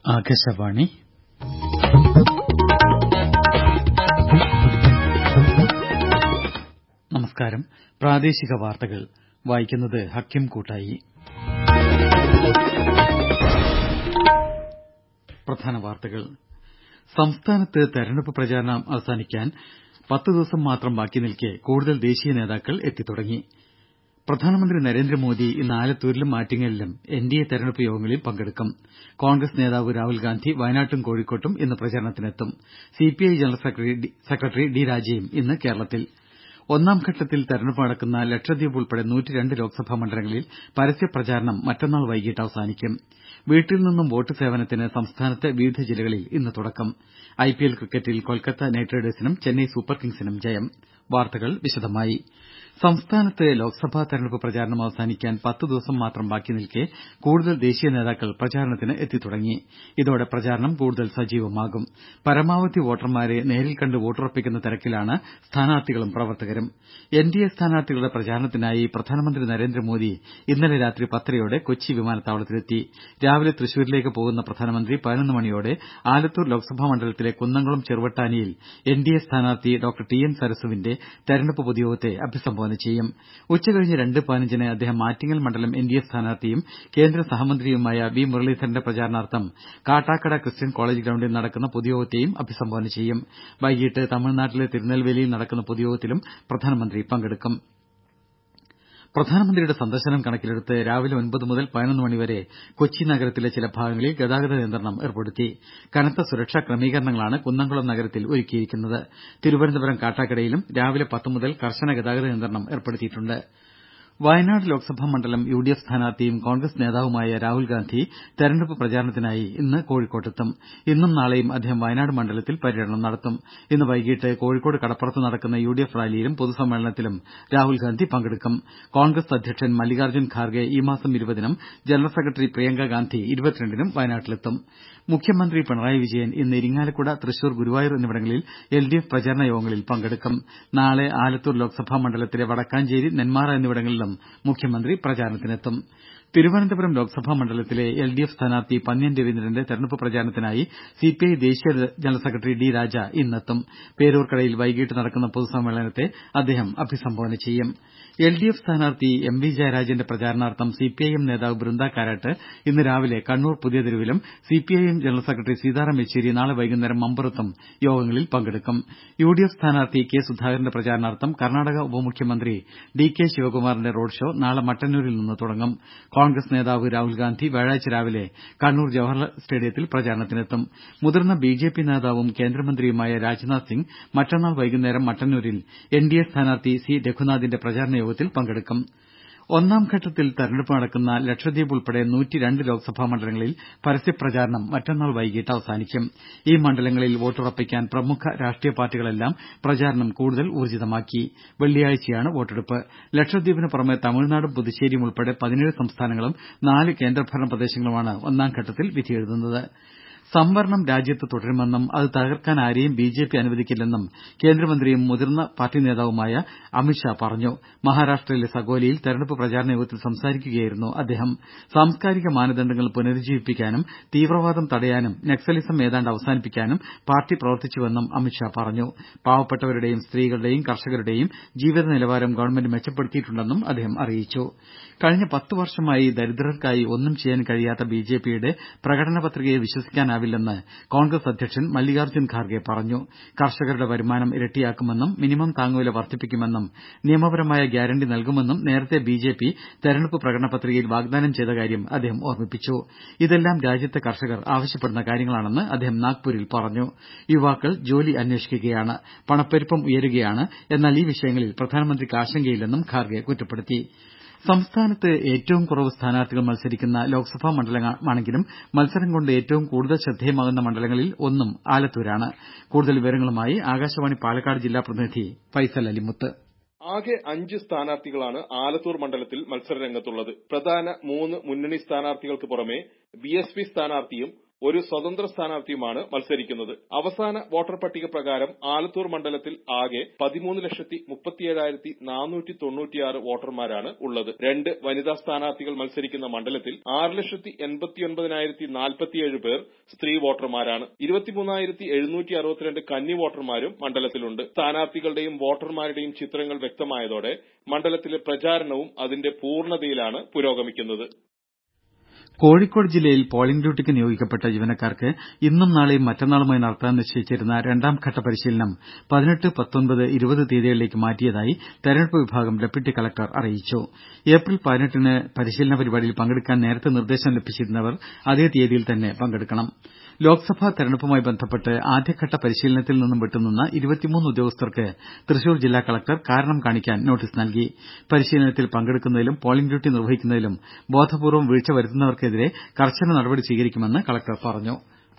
ആകാശവാണി നമസ്കാരം പ്രാദേശിക വാർത്തകൾ വായിക്കുന്നത് ഹക്കിം കൂട്ടായി പ്രധാന വാർത്തകൾ സംസ്ഥാനത്ത് തെരഞ്ഞെടുപ്പ് പ്രചാരണം അവസാനിക്കാൻ പത്ത് ദിവസം മാത്രം ബാക്കി നിൽക്കെ കൂടുതൽ ദേശീയ നേതാക്കൾ എത്തിത്തുടങ്ങി പ്രധാനമന്ത്രി നരേന്ദ്രമോദി ഇന്ന് ആലത്തൂരിലും ആറ്റിങ്ങലിലും എൻഡിഎ തെരഞ്ഞെടുപ്പ് യോഗങ്ങളിൽ പങ്കെടുക്കും കോൺഗ്രസ് നേതാവ് രാഹുൽഗാന്ധി വയനാട്ടും കോഴിക്കോട്ടും ഇന്ന് പ്രചാരണത്തിനെത്തും സിപിഐ ജനറൽ സെക്രട്ടറി ഡി രാജയും ഇന്ന് കേരളത്തിൽ ഒന്നാംഘട്ടത്തിൽ തെരഞ്ഞെടുപ്പ് നടക്കുന്ന ലക്ഷദ്വീപ് ഉൾപ്പെടെ ലോക്സഭാ മണ്ഡലങ്ങളിൽ പരസ്യപ്രചാരണം മറ്റന്നാൾ വൈകിട്ട് അവസാനിക്കും വീട്ടിൽ നിന്നും വോട്ട് സേവനത്തിന് സംസ്ഥാനത്തെ വിവിധ ജില്ലകളിൽ ഇന്ന് തുടക്കം ഐപിഎൽ ക്രിക്കറ്റിൽ കൊൽക്കത്ത നൈറ്റ് റൈഡേഴ്സിനും ചെന്നൈ സൂപ്പർ കിംഗ്സിനും ജയം വാർത്തകൾ വിശദമായി സംസ്ഥാനത്ത് ലോക്സഭാ തെരഞ്ഞെടുപ്പ് പ്രചാരണം അവസാനിക്കാൻ പത്ത് ദിവസം മാത്രം ബാക്കി നിൽക്കെ കൂടുതൽ ദേശീയ നേതാക്കൾ പ്രചാരണത്തിന് എത്തിത്തുടങ്ങി ഇതോടെ പ്രചാരണം കൂടുതൽ സജീവമാകും പരമാവധി വോട്ടർമാരെ നേരിൽ കണ്ട് വോട്ടുറപ്പിക്കുന്ന തിരക്കിലാണ് സ്ഥാനാർത്ഥികളും പ്രവർത്തകരും എൻഡിഎ സ്ഥാനാർത്ഥികളുടെ പ്രചാരണത്തിനായി പ്രധാനമന്ത്രി നരേന്ദ്രമോദി ഇന്നലെ രാത്രി പത്തരയോടെ കൊച്ചി വിമാനത്താവളത്തിലെത്തി രാവിലെ തൃശൂരിലേക്ക് പോകുന്ന പ്രധാനമന്ത്രി പതിനൊന്ന് മണിയോടെ ആലത്തൂർ ലോക്സഭാ മണ്ഡലത്തിലെ കുന്നംകുളം ചെറുവട്ടാനിയിൽ എൻഡിഎ സ്ഥാനാർത്ഥി ഡോക്ടർ ടി എൻ സരസുവിന്റെ തെരഞ്ഞെടുപ്പ് പൊതുയോഗത്തെ അഭിസംബോധന ചെയ്യും ഉച്ചകഴിഞ്ഞ് രണ്ട് പതിനഞ്ചിന് അദ്ദേഹം ആറ്റിങ്ങൽ മണ്ഡലം എൻഡിഎ സ്ഥാനാർത്ഥിയും കേന്ദ്ര സഹമന്ത്രിയുമായ വി മുരളീധരന്റെ പ്രചാരണാർത്ഥം കാട്ടാക്കട ക്രിസ്ത്യൻ കോളേജ് ഗ്രൌണ്ടിൽ നടക്കുന്ന പൊതുയോഗത്തെയും അഭിസംബോധന ചെയ്യും വൈകിട്ട് തമിഴ്നാട്ടിലെ തിരുനെൽവേലിയിൽ നടക്കുന്ന പൊതുയോഗത്തിലും പ്രധാനമന്ത്രി പങ്കെടുക്കും പ്രധാനമന്ത്രിയുടെ സന്ദർശനം കണക്കിലെടുത്ത് രാവിലെ ഒൻപത് മുതൽ പതിനൊന്ന് മണിവരെ കൊച്ചി നഗരത്തിലെ ചില ഭാഗങ്ങളിൽ ഗതാഗത നിയന്ത്രണം ഏർപ്പെടുത്തി കനത്ത സുരക്ഷാ ക്രമീകരണങ്ങളാണ് കുന്നംകുളം നഗരത്തിൽ ഒരുക്കിയിരിക്കുന്നത് തിരുവനന്തപുരം കാട്ടാക്കടയിലും രാവിലെ പത്ത് മുതൽ കർശന ഗതാഗത നിയന്ത്രണം ഏർപ്പെടുത്തിയിട്ടുണ്ട് വയനാട് ലോക്സഭാ മണ്ഡലം യുഡിഎഫ് സ്ഥാനാർത്ഥിയും കോൺഗ്രസ് നേതാവുമായ രാഹുൽഗാന്ധി തെരഞ്ഞെടുപ്പ് പ്രചാരണത്തിനായി ഇന്ന് കോഴിക്കോട്ടെത്തും ഇന്നും നാളെയും അദ്ദേഹം വയനാട് മണ്ഡലത്തിൽ പര്യടനം നടത്തും ഇന്ന് വൈകിട്ട് കോഴിക്കോട് കടപ്പുറത്ത് നടക്കുന്ന യുഡിഎഫ് റാലിയിലും പൊതുസമ്മേളനത്തിലും രാഹുൽഗാന്ധി പങ്കെടുക്കും കോൺഗ്രസ് അധ്യക്ഷൻ മല്ലികാർജ്ജുൻ ഖാർഗെ ഈ മാസം ഇരുപതിനും ജനറൽ സെക്രട്ടറി പ്രിയങ്ക ഗാന്ധി ഇരുപത്തിരണ്ടിനും വയനാട്ടിലെത്തും മുഖ്യമന്ത്രി പിണറായി വിജയൻ ഇന്ന് ഇരിങ്ങാലക്കുട തൃശൂർ ഗുരുവായൂർ എന്നിവിടങ്ങളിൽ എൽഡിഎഫ് പ്രചാരണ യോഗങ്ങളിൽ പങ്കെടുക്കും നാളെ ആലത്തൂർ ലോക്സഭാ മണ്ഡലത്തിലെ വടക്കാഞ്ചേരി നെന്മാറ എന്നിവിടങ്ങളിലും മുഖ്യമന്ത്രി പ്രചാരണത്തിനെത്തും തിരുവനന്തപുരം ലോക്സഭാ മണ്ഡലത്തിലെ എൽഡിഎഫ് സ്ഥാനാർത്ഥി പന്ന്യൻ രവീന്ദ്രന്റെ തെരഞ്ഞെടുപ്പ് പ്രചാരണത്തിനായി സിപിഐ ദേശീയ ജനറൽ സെക്രട്ടറി ഡി രാജ ഇന്നെത്തും പേരൂർക്കടയിൽ വൈകിട്ട് നടക്കുന്ന പൊതുസമ്മേളനത്തെ അദ്ദേഹം അഭിസംബോധന ചെയ്യും എൽഡിഎഫ് സ്ഥാനാർത്ഥി എം വി ജയരാജന്റെ പ്രചാരണാർത്ഥം സിപിഐഎം നേതാവ് ബൃന്ദ കാരാട്ട് ഇന്ന് രാവിലെ കണ്ണൂർ പുതിയതെരുവിലും CPIM general secretary Sitaram Yechury നാളെ വൈകുന്നേരം മമ്പുറത്തും യോഗങ്ങളിൽ പങ്കെടുക്കും യുഡിഎഫ് സ്ഥാനാർത്ഥി കെ സുധാകരന്റെ പ്രചാരണാർത്ഥം കർണാടക ഉപമുഖ്യമന്ത്രി ഡി കെ ശിവകുമാറിന്റെ റോഡ് ഷോ നാളെ മട്ടന്നൂരിൽ നിന്ന് തുടങ്ങും കോൺഗ്രസ് നേതാവ് രാഹുൽഗാന്ധി വ്യാഴാഴ്ച രാവിലെ കണ്ണൂർ ജവഹർലാൽ സ്റ്റേഡിയത്തിൽ പ്രചാരണത്തിനെത്തും മുതിർന്ന ബിജെപി നേതാവും കേന്ദ്രമന്ത്രിയുമായ രാജ്നാഥ് സിംഗ് മറ്റന്നാൾ വൈകുന്നേരം മട്ടന്നൂരിൽ എൻഡിഎ സ്ഥാനാർത്ഥി സി രഘുനാഥിന്റെ പ്രചാരണ യോഗത്തിൽ പങ്കെടുക്കും ഒന്നാംഘട്ടത്തിൽ തെരഞ്ഞെടുപ്പ് നടക്കുന്ന ലക്ഷദ്വീപ് ഉൾപ്പെടെ ലോക്സഭാ മണ്ഡലങ്ങളിൽ പരസ്യപ്രചാരണം മറ്റന്നാൾ വൈകിട്ട് അവസാനിക്കും ഈ മണ്ഡലങ്ങളിൽ വോട്ടുറപ്പിക്കാൻ പ്രമുഖ രാഷ്ട്രീയ പാർട്ടികളെല്ലാം പ്രചാരണം കൂടുതൽ ഊർജ്ജിതമാക്കി വെള്ളിയാഴ്ചയാണ് വോട്ടെടുപ്പ് ലക്ഷദ്വീപിന് പുറമെ തമിഴ്നാടും പുതുച്ചേരിയും ഉൾപ്പെടെ പതിനേഴ് സംസ്ഥാനങ്ങളും നാല് കേന്ദ്രഭരണ പ്രദേശങ്ങളുമാണ് ഒന്നാംഘട്ടത്തിൽ വിധിയെഴുതുന്നത് സംവരണം രാജ്യത്ത് തുടരുമെന്നും അത് തകർക്കാൻ ആരെയും ബിജെപി അനുവദിക്കില്ലെന്നും കേന്ദ്രമന്ത്രിയും മുതിർന്ന പാർട്ടി നേതാവുമായ അമിത്ഷാ പറഞ്ഞു മഹാരാഷ്ട്രയിലെ സകോലിയിൽ തെരഞ്ഞെടുപ്പ് പ്രചാരണ യോഗത്തിൽ സംസാരിക്കുകയായിരുന്നു അദ്ദേഹം സാംസ്കാരിക മാനദണ്ഡങ്ങൾ പുനരുജ്ജീവിപ്പിക്കാനും തീവ്രവാദം തടയാനും നക്സലിസം ഏതാണ്ട് അവസാനിപ്പിക്കാനും പാർട്ടി പ്രവർത്തിച്ചുവെന്നും അമിത്ഷാ പറഞ്ഞു പാവപ്പെട്ടവരുടെയും സ്ത്രീകളുടെയും കർഷകരുടെയും ജീവിത നിലവാരം ഗവൺമെന്റ് മെച്ചപ്പെടുത്തിയിട്ടുണ്ടെന്നും അദ്ദേഹം അറിയിച്ചു കഴിഞ്ഞ പത്ത് വർഷമായി ദരിദ്രർക്കായി ഒന്നും ചെയ്യാൻ കഴിയാത്ത ബിജെപിയുടെ പ്രകടന പത്രികയെ വിശ്വസിക്കാനാവില്ലെന്ന് കോൺഗ്രസ് അധ്യക്ഷൻ മല്ലികാർജ്ജുൻ ഖാർഗെ പറഞ്ഞു കർഷകരുടെ വരുമാനം ഇരട്ടിയാക്കുമെന്നും മിനിമം താങ്ങുവില വർദ്ധിപ്പിക്കുമെന്നും നിയമപരമായ ഗ്യാരണ്ടി നൽകുമെന്നും നേരത്തെ ബിജെപി തെരഞ്ഞെടുപ്പ് പ്രകടന പത്രികയിൽ വാഗ്ദാനം ചെയ്ത കാര്യം അദ്ദേഹം ഓർമ്മിപ്പിച്ചു ഇതെല്ലാം രാജ്യത്തെ കർഷകർ ആവശ്യപ്പെടുന്ന കാര്യങ്ങളാണെന്ന് അദ്ദേഹം നാഗ്പൂരിൽ പറഞ്ഞു യുവാക്കൾ ജോലി അന്വേഷിക്കുകയാണ് പണപ്പെരുപ്പം ഉയരുകയാണ് എന്നാൽ ഈ വിഷയങ്ങളിൽ പ്രധാനമന്ത്രിക്ക് ആശങ്കയില്ലെന്നും ഖാർഗെ കുറ്റപ്പെടുത്തി സംസ്ഥാനത്ത് ഏറ്റവും കുറവ് സ്ഥാനാർത്ഥികൾ മത്സരിക്കുന്ന ലോക്സഭാ മണ്ഡലമാണെങ്കിലും മത്സരം കൊണ്ട് ഏറ്റവും കൂടുതൽ ശ്രദ്ധേയമാകുന്ന മണ്ഡലങ്ങളിൽ ഒന്നും ആലത്തൂരാണ് കൂടുതൽ വിവരങ്ങളുമായി ആകാശവാണി പാലക്കാട് ജില്ലാ പ്രതിനിധി ഫൈസൽ അലിമുത്ത് ആകെ അഞ്ച് സ്ഥാനാർത്ഥികളാണ് ആലത്തൂർ മണ്ഡലത്തിൽ മത്സരരംഗത്തുള്ളത് പ്രധാന മൂന്ന് മുന്നണി സ്ഥാനാർത്ഥികൾക്ക് പുറമെ ബി എസ് പി സ്ഥാനാർത്ഥിയും ഒരു സ്വതന്ത്ര സ്ഥാനാർത്ഥിയുമാണ് മത്സരിക്കുന്നത് അവസാന വോട്ടർ പട്ടിക പ്രകാരം ആലത്തൂർ മണ്ഡലത്തിൽ ആകെ പതിമൂന്ന് ലക്ഷത്തി മുപ്പത്തിയേഴായിരത്തി നാനൂറ്റി തൊണ്ണൂറ്റിയാറ് വോട്ടർമാരാണ് ഉള്ളത് രണ്ട് വനിതാ സ്ഥാനാർത്ഥികൾ മത്സരിക്കുന്ന മണ്ഡലത്തിൽ ആറ് ലക്ഷത്തി എൺപത്തിയൊൻപതിനായിരത്തി നാൽപ്പത്തിയേഴ് പേർ സ്ത്രീ വോട്ടർമാരാണ് ഇരുപത്തിമൂന്നായിരത്തി എഴുന്നൂറ്റി അറുപത്തിരണ്ട് കന്നി വോട്ടർമാരും മണ്ഡലത്തിലുണ്ട് സ്ഥാനാർത്ഥികളുടെയും വോട്ടർമാരുടെയും ചിത്രങ്ങൾ വ്യക്തമായതോടെ മണ്ഡലത്തിലെ പ്രചാരണവും അതിന്റെ പൂർണ്ണതയിലാണ് പുരോഗമിക്കുന്നത് കോഴിക്കോട് ജില്ലയിൽ പോളിംഗ് ഡ്യൂട്ടിക്ക് നിയോഗിക്കപ്പെട്ട ജീവനക്കാർക്ക് ഇന്നും നാളെയും മറ്റന്നാളുമായി നടത്താൻ നിശ്ചയിച്ചിരുന്ന രണ്ടാംഘട്ട പരിശീലനം പതിനെട്ട് പത്തൊൻപത് ഇരുപത് തീയതികളിലേക്ക് മാറ്റിയതായി തെരഞ്ഞെടുപ്പ് വിഭാഗം ഡെപ്യൂട്ടി കലക്ടർ അറിയിച്ചു ഏപ്രിൽ പതിനെട്ടിന് പരിശീലന പരിപാടിയിൽ പങ്കെടുക്കാൻ നേരത്തെ നിർദ്ദേശം ലഭിച്ചിരുന്നവർ അതേ തീയതിയിൽ തന്നെ പങ്കെടുക്കണം ലോക്സഭാ തെരഞ്ഞെടുപ്പുമായി ബന്ധപ്പെട്ട് ആദ്യഘട്ട പരിശീലനത്തിൽ നിന്നും വിട്ടുനിന്ന ഇരുപത്തിമൂന്ന് ഉദ്യോഗസ്ഥർക്ക് തൃശൂർ ജില്ലാ കലക്ടർ കാരണം കാണിക്കാൻ നോട്ടീസ് നൽകി പരിശീലനത്തിൽ പങ്കെടുക്കുന്നതിലും പോളിംഗ് ഡ്യൂട്ടി നിർവഹിക്കുന്നതിലും ബോധപൂർവ്വം വീഴ്ച വരുത്തുന്നവർക്കെതിരെ കർശന നടപടി സ്വീകരിക്കുമെന്ന് കലക്ടർ പറഞ്ഞു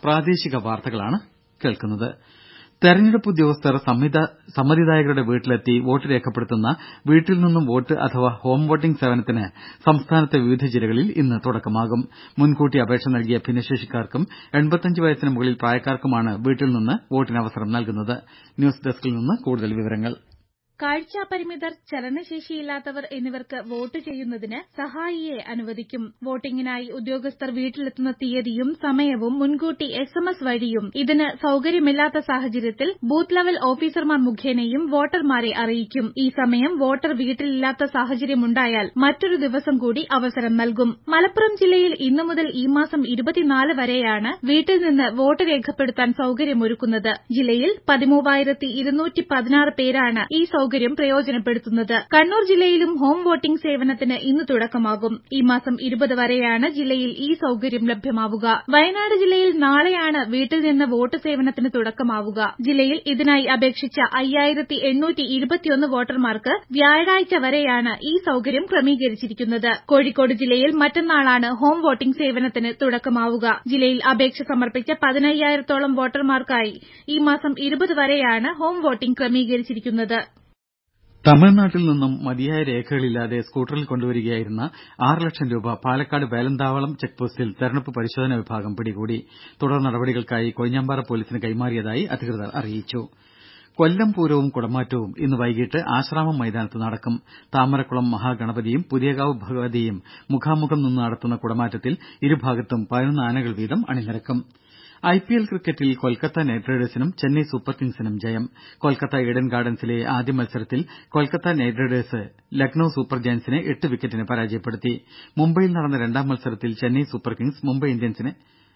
തെരഞ്ഞെടുപ്പ് ഉദ്യോഗസ്ഥർ സമ്മതിദായകരുടെ വീട്ടിലെത്തി വോട്ട് രേഖപ്പെടുത്തുന്ന വീട്ടിൽ നിന്നും വോട്ട് അഥവാ ഹോം വോട്ടിംഗ് സേവനത്തിന് സംസ്ഥാനത്തെ വിവിധ ജില്ലകളിൽ ഇന്ന് തുടക്കമാകും മുൻകൂട്ടി അപേക്ഷ നൽകിയ ഭിന്നശേഷിക്കാർക്കും എൺപത്തിയഞ്ച് വയസ്സിന് മുകളിൽ പ്രായക്കാർക്കുമാണ് വീട്ടിൽ നിന്ന് വോട്ടിന് അവസരം നൽകുന്നത് ന്യൂസ് ഡെസ്കിൽ നിന്ന് കൂടുതൽ വിവരങ്ങൾ കാഴ്ചാപരിമിതർ ചലനശേഷിയില്ലാത്തവർ എന്നിവർക്ക് വോട്ട് ചെയ്യുന്നതിന് സഹായിയെ അനുവദിക്കും വോട്ടിംഗിനായി ഉദ്യോഗസ്ഥർ വീട്ടിലെത്തുന്ന തീയതിയും സമയവും മുൻകൂട്ടി എസ് എം എസ് വഴിയും ഇതിന് സൌകര്യമില്ലാത്ത സാഹചര്യത്തിൽ ബൂത്ത് ലെവൽ ഓഫീസർമാർ മുഖേനയും വോട്ടർമാരെ അറിയിക്കും ഈ സമയം വോട്ടർ വീട്ടിലില്ലാത്ത സാഹചര്യമുണ്ടായാൽ മറ്റൊരു ദിവസം കൂടി അവസരം നൽകും മലപ്പുറം ജില്ലയിൽ ഇന്നു മുതൽ ഈ മാസം ഇരുപത്തിനാല് വരെയാണ് വീട്ടിൽ നിന്ന് വോട്ട് രേഖപ്പെടുത്താൻ സൌകര്യമൊരുക്കുന്നത് ജില്ലയിൽ പതിമൂവായിരത്തി ഇരുന്നൂറ്റി പതിനാറ് പേരാണ് ഈ സൌകര്യം പ്രയോജനപ്പെടുത്തുന്നത് കണ്ണൂർ ജില്ലയിലും ഹോം വോട്ടിംഗ് സേവനത്തിന് ഇന്ന് തുടക്കമാകും ഈ മാസം ഇരുപത് വരെയാണ് ജില്ലയിൽ ഈ സൌകര്യം ലഭ്യമാവുക വയനാട് ജില്ലയിൽ നാളെയാണ് വീട്ടിൽ നിന്ന് വോട്ട് സേവനത്തിന് തുടക്കമാവുക ജില്ലയിൽ ഇതിനായി അപേക്ഷിച്ച അയ്യായിരത്തി എണ്ണൂറ്റി ഇരുപത്തിയൊന്ന് വോട്ടർമാർക്ക് വ്യാഴാഴ്ച വരെയാണ് ഈ സൌകര്യം ക്രമീകരിച്ചിരിക്കുന്നത് കോഴിക്കോട് ജില്ലയിൽ മറ്റന്നാളാണ് ഹോം വോട്ടിംഗ് സേവനത്തിന് തുടക്കമാവുക ജില്ലയിൽ അപേക്ഷ സമർപ്പിച്ച പതിനയ്യായിരത്തോളം വോട്ടർമാർക്കായി ഈ മാസം ഇരുപത് വരെയാണ് ഹോം വോട്ടിംഗ് ക്രമീകരിച്ചിരിക്കുന്നത് തമിഴ്നാട്ടിൽ നിന്നും മതിയായ രേഖകളില്ലാതെ സ്കൂട്ടറിൽ കൊണ്ടുവരികയായിരുന്ന ആറ് ലക്ഷം രൂപ പാലക്കാട് വേലന്താവളം ചെക്പോസ്റ്റിൽ തെരഞ്ഞെടുപ്പ് പരിശോധനാ വിഭാഗം പിടികൂടി തുടർ നടപടികൾക്കായി കൊഴിഞ്ഞാമ്പാറ പൊലീസിന് കൈമാറിയതായി അധികൃതർ അറിയിച്ചു കൊല്ലം പൂരവും കുടമാറ്റവും ഇന്ന് വൈകിട്ട് ആശ്രാമം മൈതാനത്ത് നടക്കും താമരക്കുളം മഹാഗണപതിയും പുതിയകാവ് ഭഗവതിയും മുഖാമുഖം നിന്ന് നടത്തുന്ന കുടമാറ്റത്തിൽ ഇരുഭാഗത്തും പതിനൊന്ന് ആനകൾ വീതം അണിനിരക്കും ഐപിഎൽ ക്രിക്കറ്റിൽ കൊൽക്കത്ത നൈറ്റ് റൈഡേഴ്സിനും ചെന്നൈ സൂപ്പർ കിങ്സിനും ജയം കൊൽക്കത്ത ഈഡൻ ഗാർഡൻസിലെ ആദ്യ മത്സരത്തിൽ Kolkata Knight Riders Lucknow Super ജയന്റ്സിനെ എട്ട് വിക്കറ്റിന് പരാജയപ്പെടുത്തി മുംബൈയിൽ നടന്ന രണ്ടാം മത്സരത്തിൽ ചെന്നൈ സൂപ്പർ കിങ്സ് മുംബൈ ഇന്ത്യൻസിനെ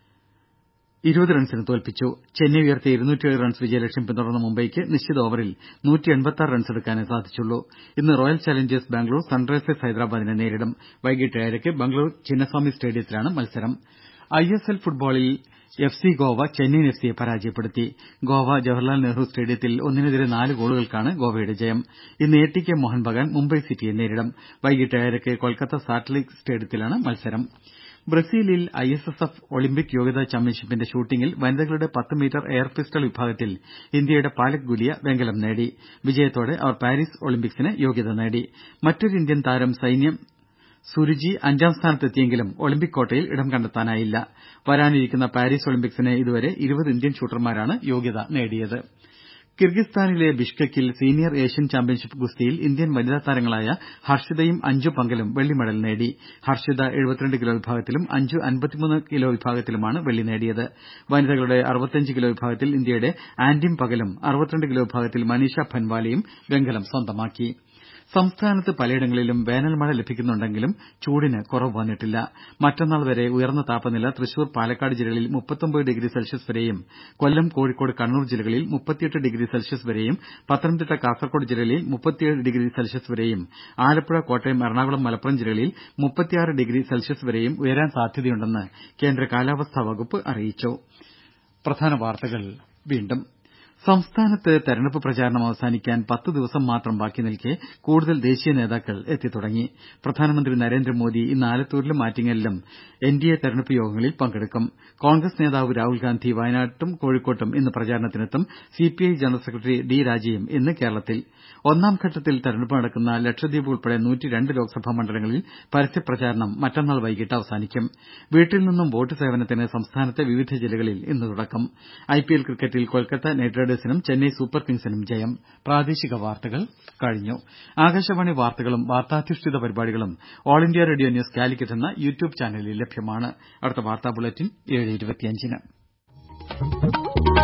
ഇരുപത് റൺസിന് തോൽപ്പിച്ചു ചെന്നൈ ഉയർത്തിയ ഇരുന്നൂറ്റിയേഴ് റൺസ് വിജയലക്ഷ്യം പിന്തുടർന്ന മുംബൈക്ക് നിശ്ചിത ഓവറിൽ റൺസെടുക്കാനേ സാധിച്ചുള്ളൂ ഇന്ന് റോയൽ ചലഞ്ചേഴ്സ് ബാംഗ്ലൂർ സൺറൈസേഴ്സ് ഹൈദരാബാദിനെ നേരിടും വൈകിട്ട് ഏഴരയ്ക്ക് ബംഗളൂരു ചിന്നസ്വാമി സ്റ്റേഡിയത്തിലാണ് മത്സരം ഐഎസ്എൽ ഫുട്ബോളിൽ F C Goa Chennaiyin F സിയെ പരാജയപ്പെടുത്തി ഗോവ ജവഹർലാൽ നെഹ്റു സ്റ്റേഡിയത്തിൽ ഒന്നിനെതിരെ നാല് ഗോളുകൾക്കാണ് ഗോവയുടെ ജയം ഇന്ന് A T K Mohun Bagan Mumbai സിറ്റിയെ നേരിടും വൈകിട്ട് ഏഴരയ്ക്ക് കൊൽക്കത്ത സാൾട്ട്ലേക്ക് സ്റ്റേഡിയത്തിലാണ് മത്സരം ബ്രസീലിൽ I S S F Olympic യോഗ്യതാ ചാമ്പ്യൻഷിപ്പിന്റെ ഷൂട്ടിംഗിൽ വനിതകളുടെ പത്ത് മീറ്റർ എയർ പിസ്റ്റൾ വിഭാഗത്തിൽ ഇന്ത്യയുടെ പാലക് ഗുലിയ വെങ്കലം നേടി വിജയത്തോടെ അവർ പാരീസ് ഒളിമ്പിക്സിന് യോഗ്യത നേടി മറ്റൊരു ഇന്ത്യൻ താരം സൈന്യം സുരുചി അഞ്ചാം സ്ഥാനത്തെത്തിയെങ്കിലും ഒളിമ്പിക് ക്വാട്ടയിൽ ഇടം കണ്ടെത്താനായില്ല വരാനിരിക്കുന്ന പാരീസ് ഒളിമ്പിക്സിന് ഇതുവരെ ഇരുപത് ഇന്ത്യൻ ഷൂട്ടർമാരാണ് യോഗ്യത നേടിയത് കിർഗിസ്ഥാനിലെ ബിഷ്കെക്കിൽ സീനിയർ ഏഷ്യൻ ചാമ്പ്യൻഷിപ്പ് ഗുസ്തിയിൽ ഇന്ത്യൻ വനിതാ താരങ്ങളായ ഹർഷിതയും അഞ്ജു പങ്കലും വെള്ളി മെഡൽ നേടി ഹർഷിത എഴുപത്തിരണ്ട് കിലോ വിഭാഗത്തിലും അഞ്ജു അൻപത്തിമൂന്ന് കിലോ വിഭാഗത്തിലുമാണ് വെള്ളി നേടിയത് വനിതകളുടെ അറുപത്തിയഞ്ച് കിലോ വിഭാഗത്തിൽ ഇന്ത്യയുടെ ആന്റിം പകലും അറുപത്തിരണ്ട് കിലോ വിഭാഗത്തിൽ മനീഷ ഭൻവാലയും വെങ്കലം സ്വന്തമാക്കി സംസ്ഥാനത്ത് പലയിടങ്ങളിലും വേനൽ മഴ ലഭിക്കുന്നുണ്ടെങ്കിലും ചൂടിന് കുറവ് വന്നിട്ടില്ല മറ്റന്നാൾ വരെ ഉയർന്ന താപനില തൃശൂർ പാലക്കാട് ജില്ലകളിൽ മുപ്പത്തൊമ്പത് ഡിഗ്രി സെൽഷ്യസ് വരെയും കൊല്ലം കോഴിക്കോട് കണ്ണൂർ ജില്ലകളിൽ മുപ്പത്തിയെട്ട് ഡിഗ്രി സെൽഷ്യസ് വരെയും പത്തനംതിട്ട കാസർകോട് ജില്ലകളിൽ മുപ്പത്തിയേഴ് ഡിഗ്രി സെൽഷ്യസ് വരെയും ആലപ്പുഴ കോട്ടയം എറണാകുളം മലപ്പുറം ജില്ലകളിൽ മുപ്പത്തിയാറ് ഡിഗ്രി സെൽഷ്യസ് വരെയും ഉയരാൻ സാധ്യതയുണ്ടെന്ന് കേന്ദ്ര കാലാവസ്ഥാ വകുപ്പ് അറിയിച്ചു സംസ്ഥാനത്ത് തെരഞ്ഞെടുപ്പ് പ്രചാരണം അവസാനിക്കാൻ പത്ത് ദിവസം മാത്രം ബാക്കി നിൽക്കെ കൂടുതൽ ദേശീയ നേതാക്കൾ എത്തിത്തുടങ്ങി പ്രധാനമന്ത്രി നരേന്ദ്രമോദി ഇന്ന് ആലത്തൂരിലും ആറ്റിങ്ങലിലും എൻ ഡി എ തെരഞ്ഞെടുപ്പ് യോഗങ്ങളിൽ പങ്കെടുക്കും കോൺഗ്രസ് നേതാവ് രാഹുൽ ഗാന്ധി വയനാട്ടും കോഴിക്കോട്ടും ഇന്ന് പ്രചാരണത്തിനെത്തും C P I general secretary D രാജയും ഇന്ന് കേരളത്തിൽ ഒന്നാം ഘട്ടത്തിൽ തെരഞ്ഞെടുപ്പ് നടക്കുന്ന ലക്ഷദ്വീപ് ഉൾപ്പെടെ ലോക്സഭാ മണ്ഡലങ്ങളിൽ പരസ്യപ്രചാരണം മറ്റന്നാൾ വൈകിട്ട് അവസാനിക്കും വീട്ടിൽ നിന്നും വോട്ട് സേവനത്തിന് സംസ്ഥാനത്തെ വിവിധ ജില്ലകളിൽ ഇന്ന് തുടക്കം ഐ പി എൽ ക്രിക്കറ്റിൽ കൊൽക്കത്ത നൈറ്റ് റൈഡേഴ്സിനും ചെന്നൈ സൂപ്പർ കിങ്സിനും ജയം പ്രാദേശിക വാർത്തകൾ കഴിഞ്ഞു ആകാശവാണി വാർത്തകളും വാർത്താധിഷ്ഠിത പരിപാടികളും All India Radio News Calicut എന്ന യൂട്യൂബ് ചാനലിൽ ലഭ്യമാണ് അടുത്ത വാർത്താ ബുള്ളറ്റിൻ ഏഴ് ഇരുപത്തിയഞ്ചിന്